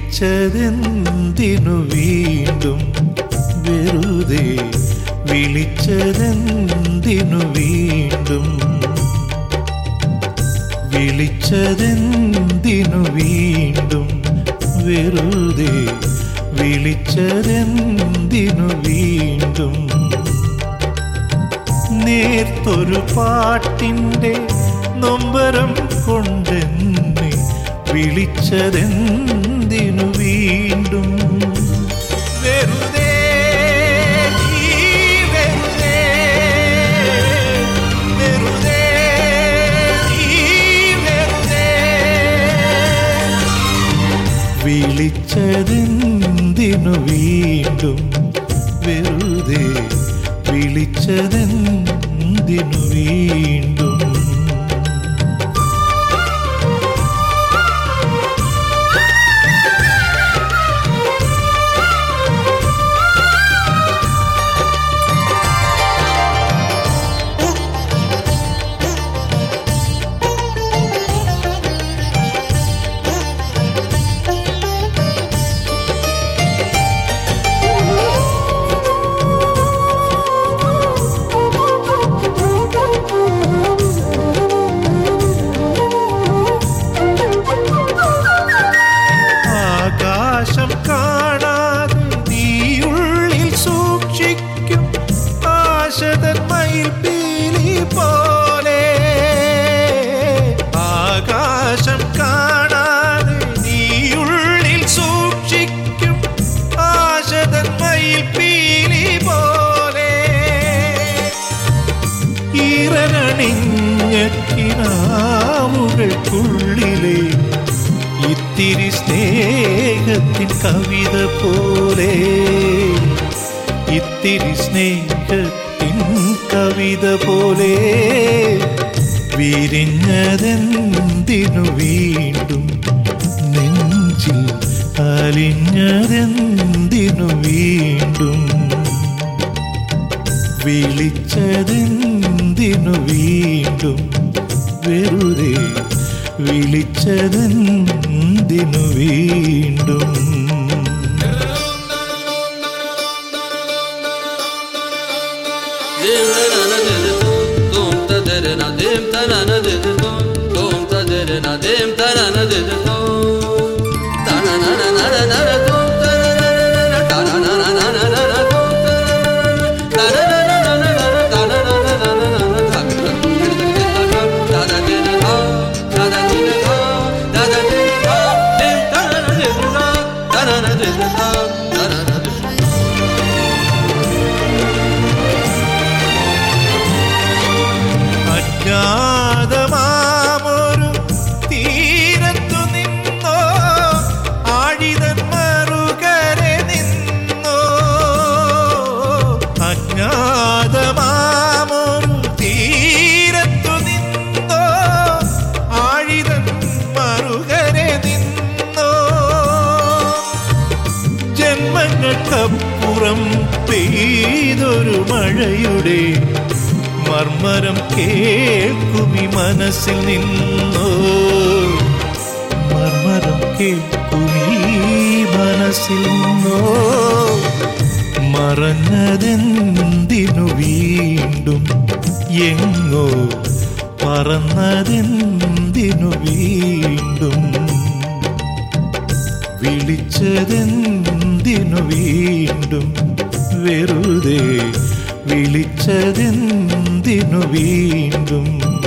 വിളിച്ചതെന്തിനു വീണ്ടും വെറുതെ വിളിച്ചതെന്തിനു വീണ്ടും വിളിച്ചതെന്തിനു വീണ്ടും വെറുതെ വിളിച്ചതെന്തിനു വീണ്ടും നേർത്തൊരു പാട്ടിൻ്റെ നൊമ്പരം കൊണ്ടെന്നെ വിളിച്ചതെന്തിനു വീണ്ടും വെറുതെ നീ വെറുതെ വെറുതെ നീ വെറുതെ വിളിച്ചതെന്തിനു വീണ്ടും വെറുതെ വിളിച്ചതെന്തിനു വീണ്ടും ആകാശം കാണാതെ നീയുള്ളിൽ സൂക്ഷിക്കും ആശതൻ മയിൽ പീലി പോലെ ആകാശം കാണാതെ നീയുള്ളിൽ സൂക്ഷിക്കും ആശതൻ മയിൽ പീലി പോലെ ഈറനണിഞ്ഞ കിനാവുകൾക്കുള്ളിലെ ഇത്തിരി സ്നേഹത്തിൻ കവിത പോലെ ഇത്തിരി സ്നേഹത്തിൻ കവിത പോലെ വിരിഞ്ഞതെന്തിനു വീണ്ടും നെഞ്ചിൽ അലിഞ്ഞതെന്തിനു വീണ്ടും വിളിച്ചതെന്തിനു വീണ്ടും വെറുതെ വിളിച്ചതെന്തിനു വീണ്ടും അജ്ഞാതമാമൊരു തീരത്തു നിന്നോ ആഴിതൻ മറുകരെ നിന്നോ അജ്ഞാതമാമൊരു തീരത്തു നിന്നോ ആഴിതൻ മറുകരെ നിന്നോ ജന്മങ്ങൾക്കപ്പുറം പെയ്തൊരു മഴയുടെ മർമരം കേൾക്കുമി മനസ്സിൽ നിന്നോ മർമരം കേൾക്കുമീ മനസ്സിൽ നിന്നോ മറഞ്ഞതെന്തിനു വീണ്ടും എങ്ങോ പറന്നതെന്തിനു വീണ്ടും വിളിച്ചതെന്തിനു വീണ്ടും വെറുതെ വിളിച്ചതെന്തിനു വീണ്ടും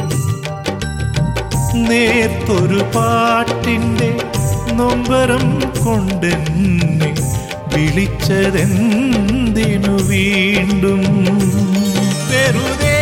നേർത്തൊരു പാട്ടിൻ്റെ നൊമ്പരം കൊണ്ടെന്നെ വിളിച്ചതെന്തിനു വീണ്ടും വെറുതെ